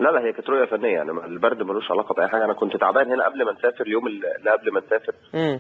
لا لا هي كانت رؤيه فنيه يعني البرد ملوش علاقه باي حاجه انا كنت تعبان هنا قبل ما نسافر اليوم اللي قبل ما نسافر امم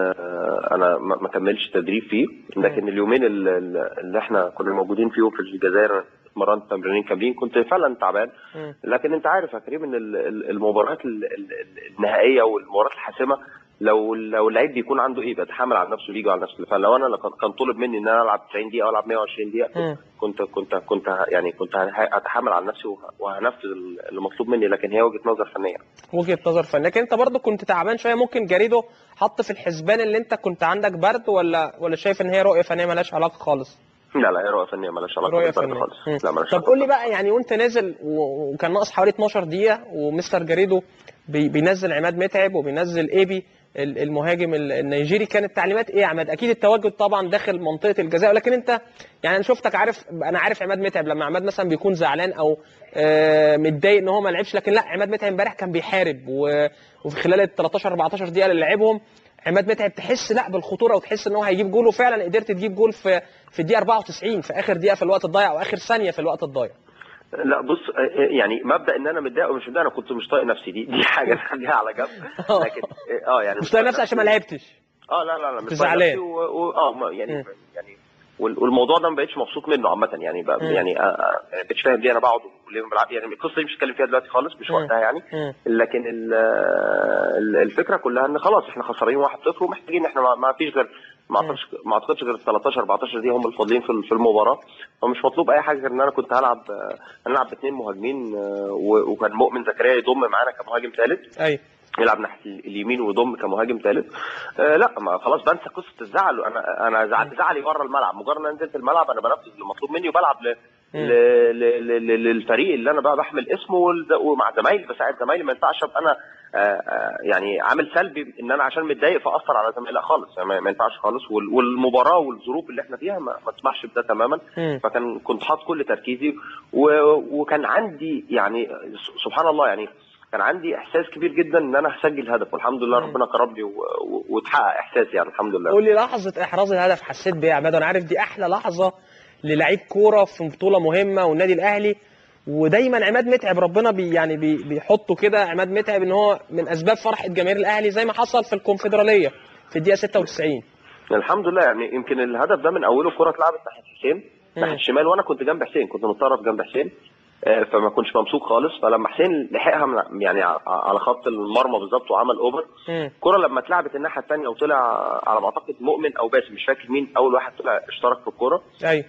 آه، انا ما ما كملتش تدريب فيه لكن اليومين اللي, اللي احنا كنا موجودين فيهم في الجزائر اتمرنت تمرينين كاملين كنت فعلا تعبان مم. لكن انت عارف يا كريم ان ال- ال- المباريات ال- ال- النهائيه والمباريات الحاسمه لو لو اللعيب بيكون عنده ايه بيتحمل على نفسه بيجي على نفسه فلو انا لو كان كان طلب مني ان انا العب 90 دقيقه او العب 120 دقيقه مم. كنت كنت كنت ه- يعني كنت ه- هتحمل على نفسي وه- وهنفذ اللي مطلوب مني لكن هي وجهه نظر فنيه وجهه نظر فن لكن انت برضو كنت تعبان شويه ممكن جريدو حط في الحسبان اللي انت كنت عندك برد ولا ولا شايف ان هي رؤيه فنيه ملهاش علاقه خالص لا لا هي رؤيه فنيه مالهاش علاقه رؤيه بالبرد فنيه خالص مم. لا مالهاش طب علاقة قول لي بقى يعني وانت نازل و- وكان ناقص حوالي 12 دقيقه ومستر جريدو بي- بينزل عماد متعب وبينزل ايبي ال- المهاجم ال- النيجيري كانت التعليمات ايه يا عماد اكيد التواجد طبعا داخل منطقه الجزاء ولكن انت يعني انا شفتك عارف انا عارف عماد متعب لما عماد مثلا بيكون زعلان او آه، متضايق ان هو ما لعبش لكن لا عماد متعب امبارح كان بيحارب و- وفي خلال ال 13 14 دقيقه اللي لعبهم عماد متعب تحس لا بالخطوره وتحس ان هو هيجيب جول وفعلا قدرت تجيب جول في في الدقيقه 94 في اخر دقيقه في الوقت الضايع او اخر ثانيه في الوقت الضايع لا بص آه، يعني مبدا ان انا متضايق ومش متضايق انا كنت مش طايق نفسي دي دي حاجه نخليها على جنب آه. لكن اه يعني مش طايق نفسك عشان ما لعبتش اه لا لا لا مش كنت طايق زعلان. نفسي و... و... اه ما- يعني مم. يعني وال- والموضوع ده ما بقتش مبسوط منه عامه يعني بقى مم. يعني آه، آه، ما بقتش فاهم ليه انا بقعد وليه ما بلعب يعني القصه دي مش هتكلم فيها دلوقتي خالص مش مم. وقتها يعني مم. لكن ال- ال- الفكره كلها ان خلاص احنا خسرانين 1-0 ومحتاجين احنا ما- ما فيش غير ما اعتقدش ما اعتقدش غير 13 14 دي هم الفاضلين في في المباراه فمش مطلوب اي حاجه غير ان انا كنت هلعب آه، هنلعب باثنين مهاجمين آه، و- وكان مؤمن زكريا يضم معانا كمهاجم ثالث ايوه يلعب ناحيه اليمين ويضم كمهاجم ثالث آه لا ما خلاص بنسى قصه الزعل انا انا زعل زعلي بره الملعب مجرد ما نزلت الملعب انا بنفذ اللي مطلوب مني وبلعب ل... مم. ل... ل... ل... للفريق اللي انا بقى بحمل اسمه والد- ومع زمايلي بساعد زمايلي ما ينفعش ابقى انا آه، آه، يعني عامل سلبي ان انا عشان متضايق فاثر على زمايلي لا خالص يعني ما ما ينفعش خالص وال- والمباراه والظروف اللي احنا فيها ما, ما تسمحش بده تماما مم. فكان كنت حاطط كل تركيزي و... وكان عندي يعني سبحان الله يعني كان عندي احساس كبير جدا ان انا هسجل هدف والحمد لله مم. ربنا كرمني و... و... واتحقق احساسي يعني الحمد لله قول لي لحظه احراز الهدف حسيت بايه يا عماد انا عارف دي احلى لحظه للعيب كوره في بطوله مهمه والنادي الاهلي ودايما عماد متعب ربنا بي يعني بي بيحطه كده عماد متعب ان هو من اسباب فرحه جماهير الاهلي زي ما حصل في الكونفدراليه في الدقيقه 96 الحمد لله يعني يمكن الهدف ده من اوله كره اتلعبت ناحيه حسين ناحيه مم. الشمال وانا كنت جنب حسين كنت متطرف جنب حسين آه، فما كنتش ممسوك خالص فلما حسين لحقها من يعني ع- على خط المرمى بالظبط وعمل اوفر مم. الكره لما اتلعبت الناحيه الثانيه وطلع على ما اعتقد مؤمن او باسم مش فاكر مين اول واحد طلع اشترك في الكوره ايوه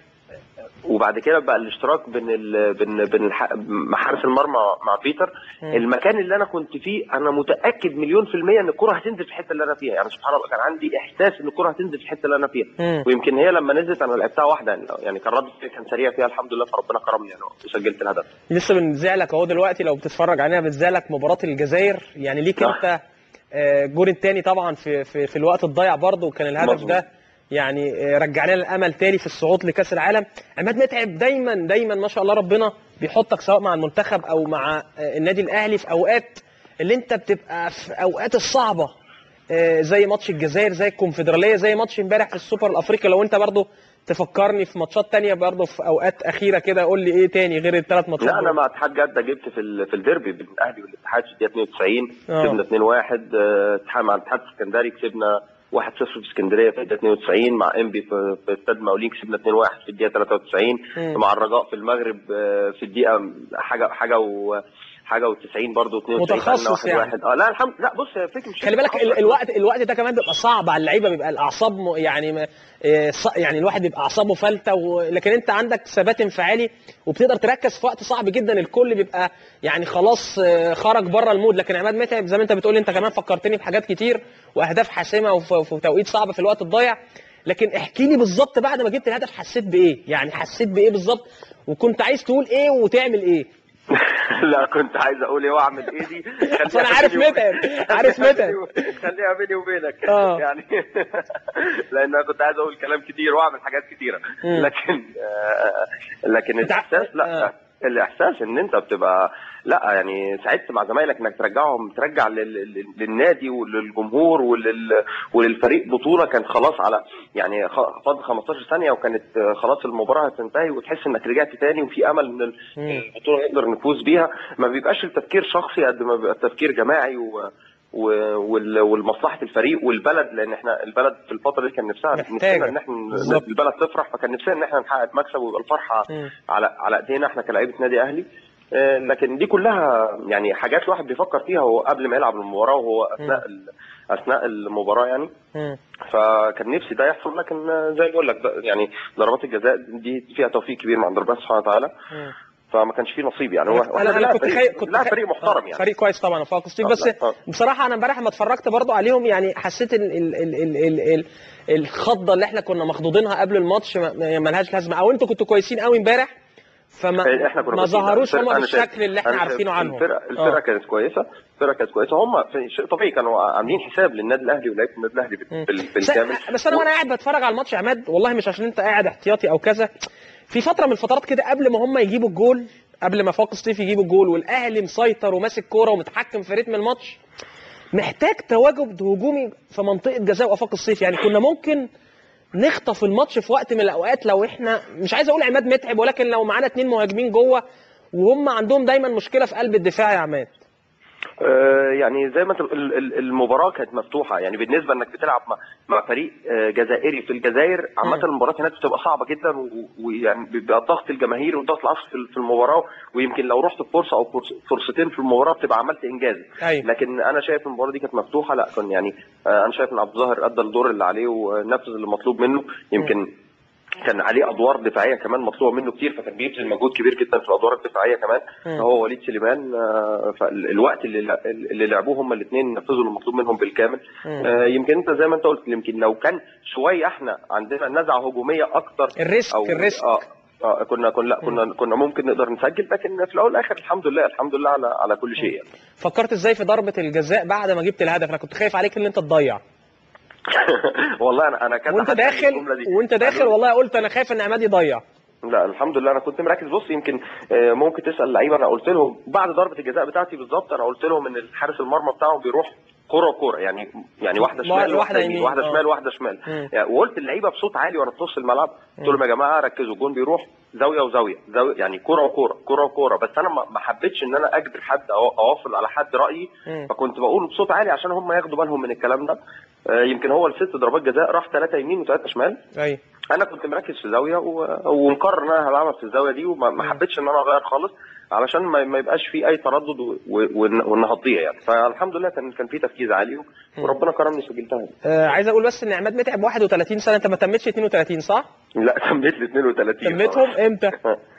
وبعد كده بقى الاشتراك بين ال... بين بين الح... مع حارس المرمى مع بيتر مم. المكان اللي انا كنت فيه انا متاكد مليون في الميه ان الكره هتنزل في الحته اللي انا فيها يعني سبحان الله كان عندي احساس ان الكره هتنزل في الحته اللي انا فيها مم. ويمكن هي لما نزلت انا لعبتها واحده يعني- يعني كان رد فعلي كان سريع فيها الحمد لله فربنا كرمني يعني وسجلت الهدف لسه بنزعلك اهو دلوقتي لو بتتفرج علينا بنزعلك مباراه الجزائر يعني ليك آه. انت آه، الجول الثاني طبعا في في في الوقت الضايع برضه وكان الهدف مظبوط. ده يعني آه، رجع لنا الامل تاني في الصعود لكاس العالم عماد متعب دايما دايما ما شاء الله ربنا بيحطك سواء مع المنتخب او مع آه، النادي الاهلي في اوقات اللي انت بتبقى في اوقات الصعبه آه، زي ماتش الجزائر زي الكونفدراليه زي ماتش امبارح في السوبر الافريقي لو انت برضه تفكرني في ماتشات تانية برضه في اوقات اخيره كده قول لي ايه تاني غير الثلاث ماتشات لا انا دول. مع اتحاد جده جبت في ال- في الديربي بين الاهلي والاتحاد في الدقيقه 92 آه. كسبنا 2-1 آه، اتحاد مع الاتحاد السكندري كسبنا 1-0 في اسكندريه في الدقيقه 92 مع انبي في في استاد مقاولين كسبنا 2-1 في الدقيقه 93 مم. مع الرجاء في المغرب آه، في الدقيقه حاجه حاجه و حاجه و90 برضه 92 متخصص واحد يعني. واحد اه لا الحمد لا بص يا فكرة مش خلي بالك ال- الوقت الوقت ده كمان بيبقى صعب على اللعيبه بيبقى الاعصاب م- يعني م- إيه، ص- يعني الواحد بيبقى اعصابه فلته و... لكن انت عندك ثبات انفعالي وبتقدر تركز في وقت صعب جدا الكل بيبقى يعني خلاص آه، خرج بره المود لكن عماد متعب زي ما انت بتقول انت كمان فكرتني بحاجات كتير واهداف حاسمه وف- وفي توقيت صعب في الوقت الضايع لكن احكي لي بالظبط بعد ما جبت الهدف حسيت بايه يعني حسيت بايه بالظبط وكنت عايز تقول ايه وتعمل ايه لا كنت عايز اقول ايه واعمل ايه دي أصل أنا عارف خليها متعب، بيني عارف خليها متعب. بيني- خليها بيني وبينك آه. يعني لان انا كنت عايز اقول كلام كتير واعمل حاجات كتيره مم. لكن آه لكن أنت ع- الاحساس لا آه. الاحساس ان انت بتبقى لا يعني سعدت مع زمايلك انك ترجعهم ترجع لل- لل- للنادي وللجمهور ولل وللفريق بطوله كانت خلاص على يعني خ- فاضل 15 ثانيه وكانت آه، خلاص المباراه هتنتهي وتحس انك رجعت تاني وفي امل ان ال- مم. البطوله نقدر نفوز بيها ما بيبقاش التفكير شخصي قد ما بيبقى التفكير جماعي و و- وال- والمصلحه الفريق والبلد لان احنا البلد في الفتره دي كان نفسها محتاجة. نفسنا ان احنا بالظبط. البلد تفرح فكان نفسنا ان احنا نحقق مكسب ويبقى الفرحه مم. على على ايدينا احنا كلاعيبه نادي اهلي آه، لكن دي كلها يعني حاجات الواحد بيفكر فيها هو قبل ما يلعب المباراه وهو اثناء ال- اثناء المباراه يعني مم. فكان نفسي ده يحصل لكن آه، زي ما بقول لك ده- يعني ضربات الجزاء دي فيها توفيق كبير من عند ربنا سبحانه وتعالى مم. فما كانش فيه نصيب يعني هو انا انا كنت خايف كنت لا خايف- فريق محترم آه، يعني فريق كويس طبعا وفاق ستيف آه، بس لا، آه. بصراحه انا امبارح لما اتفرجت برضو عليهم يعني حسيت ان ال ال ال ال ال الخضه اللي احنا كنا مخضوضينها قبل الماتش ما- ما ما لهاش لازمه او انتوا كنتوا كويسين قوي امبارح فما احنا كنا ما كويسين. ظهروش الفرقة- هم أنا شايف- بالشكل اللي احنا أنا شايف عارفينه عنهم الفرقه الفرقه آه. كانت كويسه الفرقه كانت كويسه هم في شيء طبيعي كانوا عاملين حساب للنادي الاهلي ولعيبه النادي الاهلي بال- بال- بس, بالكامل بس انا وانا قاعد بتفرج على الماتش يا عماد والله مش عشان انت قاعد احتياطي او كذا في فتره من الفترات كده قبل ما هم يجيبوا الجول قبل ما فاق سطيف يجيبوا الجول والاهلي مسيطر وماسك كوره ومتحكم في رتم الماتش محتاج تواجد هجومي في منطقه جزاء وفاق الصيف يعني كنا ممكن نخطف الماتش في وقت من الاوقات لو احنا مش عايز اقول عماد متعب ولكن لو معانا اتنين مهاجمين جوه وهم عندهم دايما مشكله في قلب الدفاع يا عماد آه، يعني زي ما انت ال- ال- المباراه كانت مفتوحه يعني بالنسبه انك بتلعب مع, مع فريق آه، جزائري في الجزائر عامه مم. المباراه هناك بتبقى صعبه جدا و- ويعني بيبقى الضغط الجماهيري والضغط العصبي في- في المباراه ويمكن لو رحت بفرصه او فرص- فرصتين في المباراه بتبقى عملت انجاز ايوه لكن انا شايف المباراه دي كانت مفتوحه لا كان يعني آه، انا شايف ان عبد الظاهر ادى الدور اللي عليه ونفذ اللي مطلوب منه يمكن كان عليه ادوار دفاعيه كمان مطلوبه منه كتير فكان بيبذل مجهود كبير جدا في الادوار الدفاعيه كمان مم. هو وليد سليمان آه، فالوقت اللي اللي لعبوه هم الاثنين نفذوا المطلوب منهم بالكامل مم. آه، يمكن انت زي ما انت قلت يمكن لو كان شويه احنا عندنا نزعه هجوميه اكتر الريسك او الريسك اه اه كنا كنا لا كنا كنا ممكن نقدر نسجل لكن في الاول والاخر الحمد لله الحمد لله على على كل شيء يعني. فكرت ازاي في ضربه الجزاء بعد ما جبت الهدف انا كنت خايف عليك ان انت تضيع والله انا انا كذا وانت حد قال لي داخل الجملة دي. وانت داخل قالوا لي- والله قلت انا خايف ان عماد يضيع لا الحمد لله انا كنت مركز بص يمكن آه، ممكن تسال لعيبه انا قلت لهم بعد ضربه الجزاء بتاعتي بالظبط انا قلت لهم ان حارس المرمى بتاعهم بيروح كرة كرة يعني يعني واحده واحدة- شمال واحدة يمين، واحده آه. شمال واحده شمال مم. يعني وقلت اللعيبه بصوت عالي وانا في نص الملعب قلت لهم يا جماعه ركزوا الجون بيروح زاويه وزاويه زاويه يعني كرة وكرة كرة وكرة بس انا ما ما حبيتش ان انا اجبر حد او اوافق على حد رايي مم. فكنت بقول بصوت عالي عشان هم ياخدوا بالهم من الكلام ده آه، يمكن هو الست ضربات جزاء راح ثلاثه يمين وثلاثه شمال ايوه انا كنت مركز في زاويه و... ومقرر ان انا هلعبها في الزاويه دي وما ما حبيتش ان انا اغير خالص علشان ما, ما يبقاش في اي تردد و... و... وإن- وانها تضيع يعني فالحمد لله كان كان في تركيز عالي وربنا كرمني سجلتها آه عايز اقول بس ان عماد متعب 31 سنه انت ما تمتش 32 صح؟ لا تميت ل 32 تمتهم امتى؟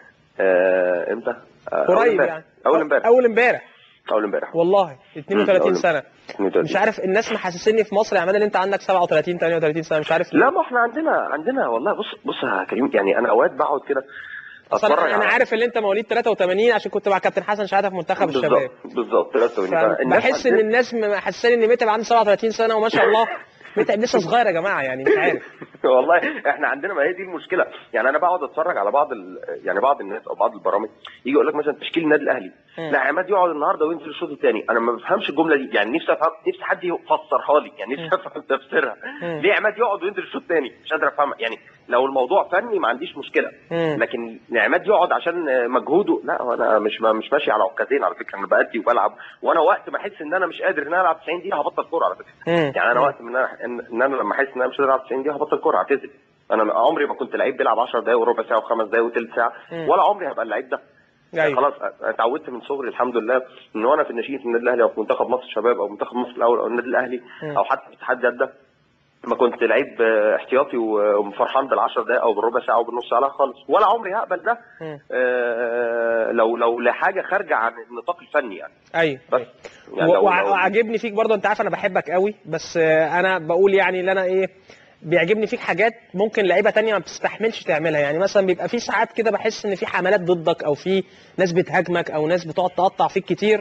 آه امتى؟ آه، أول قريب امبارح. يعني اول امبارح اول امبارح اول امبارح والله 32 أول سنه 32. مش عارف الناس محسسني في مصر يا عماد ان انت عندك 37 38 سنه مش عارف لا ما احنا عندنا عندنا والله بص بص يا كريم يعني انا اوقات بقعد كده اصل اتفرج انا أنا على- عارف ان انت مواليد 83 عشان كنت مع كابتن حسن شحاته في منتخب الشباب بالظبط بالظبط 83 فالناس بحس ان عندنا- الناس محسساني ان متعب عنده 37 سنه وما شاء الله متعب لسه صغير يا جماعه يعني مش عارف والله احنا عندنا ما هي دي المشكله يعني انا بقعد اتفرج على بعض ال... يعني بعض الناس او بعض البرامج يجي يقول لك مثلا تشكيل النادي الاهلي مم. لا عماد يقعد النهارده وينزل الشوط الثاني انا ما بفهمش الجمله دي يعني نفسي افهم نفسي حد يفسرها لي يعني نفسي افهم تفسيرها مم. ليه عماد يقعد وينزل الشوط الثاني مش قادر افهمها يعني لو الموضوع فني ما عنديش مشكله مم. لكن عماد يقعد عشان مجهوده لا هو انا مش مش ماشي على عكازين على فكره انا بادي وبلعب وانا وقت ما احس ان انا مش قادر ان انا العب 90 دقيقه هبطل كوره على فكره مم. يعني انا وقت ما انا ان إن انا لما احس ان انا مش قادر العب 90 دقيقه هبطل كوره اعتزل انا عمري ما كنت لعيب بيلعب 10 دقايق وربع ساعه وخمس دقايق وثلث ساعه مم. ولا عمري هبقى اللعيب ده يعني ايوه خلاص اتعودت من صغري الحمد لله ان وانا في الناشئين في النادي الاهلي او في منتخب مصر الشباب او منتخب مصر الاول او النادي الاهلي مم. او حتى في اتحاد جده ما كنت لعيب آه، احتياطي و- وفرحان بالعشر دقائق او بالربع ساعه او بالنص ساعه لا خالص ولا عمري هقبل ده مم. آه، لو لو لحاجه خارجه عن النطاق الفني يعني ايوه بس يعني و- لو وع- لو وعاجبني فيك برضه انت عارف انا بحبك قوي بس آه، انا بقول يعني ان انا ايه بيعجبني فيك حاجات ممكن لعيبه تانية ما بتستحملش تعملها يعني مثلا بيبقى في ساعات كده بحس ان في حملات ضدك او في ناس بتهاجمك او ناس بتقعد تقطع فيك كتير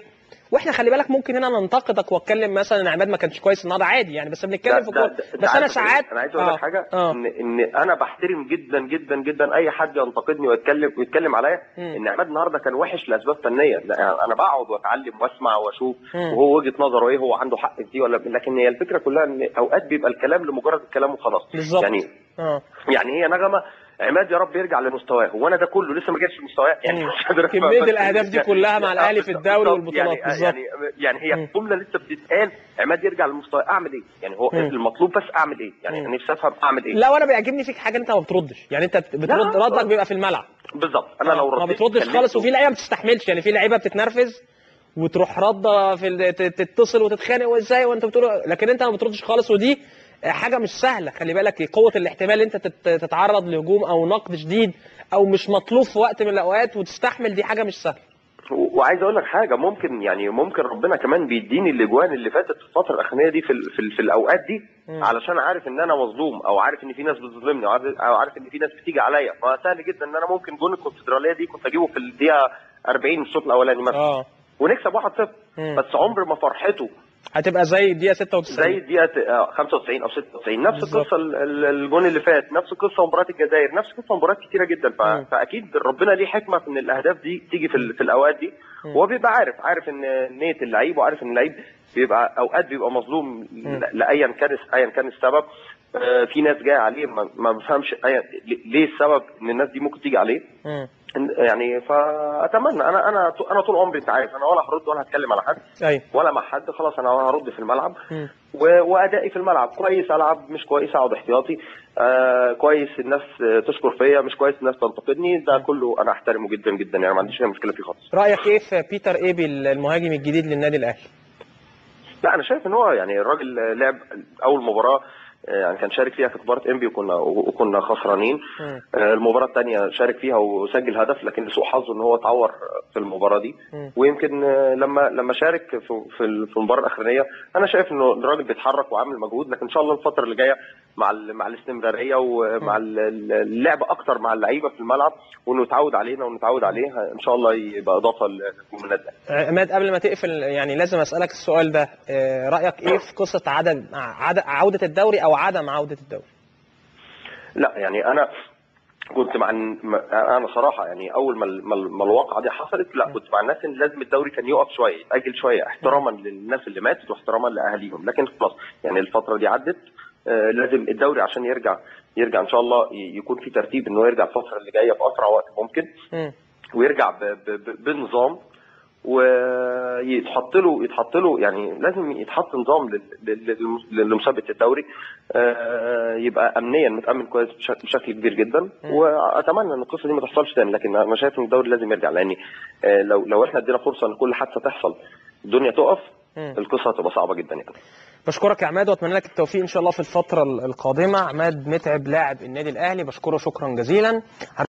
واحنا خلي بالك ممكن هنا ننتقدك واتكلم مثلا ان عماد ما كانش كويس النهارده عادي يعني بس بنتكلم لا، في ده- كوره ده- أنت بس انا عارف ساعات انا عايز اقول آه، لك حاجه اه ان ان انا بحترم جدا جدا جدا جدا اي حد ينتقدني ويتكلم ويتكلم عليا مم. ان عماد النهارده كان وحش لاسباب فنيه لا يعني انا بقعد واتعلم واسمع واشوف مم. وهو وجهه نظره ايه هو عنده حق في دي ولا لكن هي الفكره كلها ان اوقات بيبقى الكلام لمجرد الكلام وخلاص بالظبط يعني اه يعني هي نغمه عماد يا رب يرجع لمستواه هو انا ده كله لسه ما جاش لمستواه يعني مم. مش قادر أفهم. كمية بس- الأهداف دي كلها مع الأهلي في الدوري بالظبط. والبطولات يعني بالظبط. يعني يعني هي مم. الجمله لسه بتتقال عماد يرجع لمستواه اعمل ايه؟ يعني هو مم. المطلوب بس اعمل ايه؟ يعني مم. انا نفسي افهم اعمل ايه؟ لا وانا بيعجبني فيك حاجه انت ما بتردش يعني انت بت- بترد لا. ردك بيبقى في الملعب بالظبط انا لو ما رديت بتردش كلمته- خالص وفي لعيبه ما بتستحملش يعني في لعيبه بتتنرفز وتروح رده في ال- ت- تتصل وتتخانق وازاي وانت بتقول لكن انت ما بتردش خالص ودي حاجه مش سهله خلي بالك قوه الاحتمال انت تت- تتعرض لهجوم او نقد شديد او مش مطلوب في وقت من الاوقات وتستحمل دي حاجه مش سهله و- وعايز اقول لك حاجه ممكن يعني ممكن ربنا كمان بيديني الاجوان اللي فاتت في الفتره الاخرانيه دي في ال في, ال في الاوقات دي مم. علشان عارف ان انا مظلوم او عارف ان في ناس بتظلمني او عارف, أو عارف ان في ناس بتيجي عليا فسهل جدا ان انا ممكن جون الكونفدراليه دي كنت اجيبه في الدقيقه 40 من الشوط الاولاني مثلا اه ونكسب 1-0 مم. بس عمر ما فرحته هتبقى زي الدقيقه 96 زي الدقيقه ت- آه، 95 او 96 نفس بالظبط. القصه ال- ال- الجون اللي فات نفس القصه مباراه الجزائر نفس القصه مباريات كتيره جدا ف... مم. فاكيد ربنا ليه حكمه في ان الاهداف دي تيجي في, ال... في الاوقات دي مم. هو بيبقى عارف عارف ان نيه اللعيب وعارف ان اللعيب بيبقى اوقات بيبقى مظلوم مم. ل- لايا كان ايا كان السبب آه، في ناس جايه عليه ما ما بفهمش أي- ليه السبب ان الناس دي ممكن تيجي عليه مم. إن- يعني فاتمنى انا انا انا طول عمري انت عارف انا ولا هرد ولا هتكلم على حد ايوه ولا مع حد خلاص انا هرد في الملعب مم. و- وادائي في الملعب كويس العب مش كويس اقعد احتياطي آه كويس الناس آه، تشكر فيا مش كويس الناس تنتقدني ده كله انا احترمه جدا جدا يعني ما عنديش اي مشكله فيه خالص رايك ايه في بيتر ايبي المهاجم الجديد للنادي الاهلي لا انا شايف ان هو يعني الراجل لعب اول مباراه آه، يعني كان شارك فيها في مباراه انبي وكنا وكنا خسرانين مم. آه، المباراه الثانيه شارك فيها وسجل هدف لكن لسوء حظه ان هو اتعور في المباراه دي مم. ويمكن آه، لما لما شارك في في ال- في المباراه الاخرانيه انا شايف انه الراجل بيتحرك وعامل مجهود لكن ان شاء الله الفتره اللي جايه مع ال- مع الاستمراريه ومع ال- ال- اللعب اكتر مع اللعيبه في الملعب وانه يتعود علينا ونتعود عليه ان شاء الله يبقى اضافه لنجوم النادي الأهلي. عماد قبل ما تقفل يعني لازم اسالك السؤال ده آه، رايك ايه في قصه عدم عد- عوده الدوري او عدم عوده الدوري لا يعني انا كنت مع ما- انا صراحه يعني اول ما ال- ما ال- ما الواقعه دي حصلت لا كنت مع الناس ان لازم الدوري كان يقف شويه يتاجل شويه احتراما للناس اللي ماتت واحتراما لاهاليهم لكن خلاص يعني الفتره دي عدت آه، لازم الدوري عشان يرجع يرجع ان شاء الله ي- يكون في ترتيب انه يرجع الفتره اللي جايه باسرع وقت ممكن مم. ويرجع ب- ب- ب- بنظام ويتحط له يتحط له يعني لازم يتحط نظام لل- لل- لل- لمسابقه الدوري آه، يبقى امنيا متامن كويس بش- بشكل كبير جدا واتمنى ان القصه دي ما تحصلش تاني لكن انا شايف ان الدوري لازم يرجع لان آه، لو لو احنا ادينا فرصه ان كل حادثه تحصل الدنيا تقف مم. القصه هتبقى صعبه جدا يعني بشكرك يا عماد واتمنى لك التوفيق ان شاء الله في الفتره القادمه عماد متعب لاعب النادي الاهلي بشكره شكرا جزيلا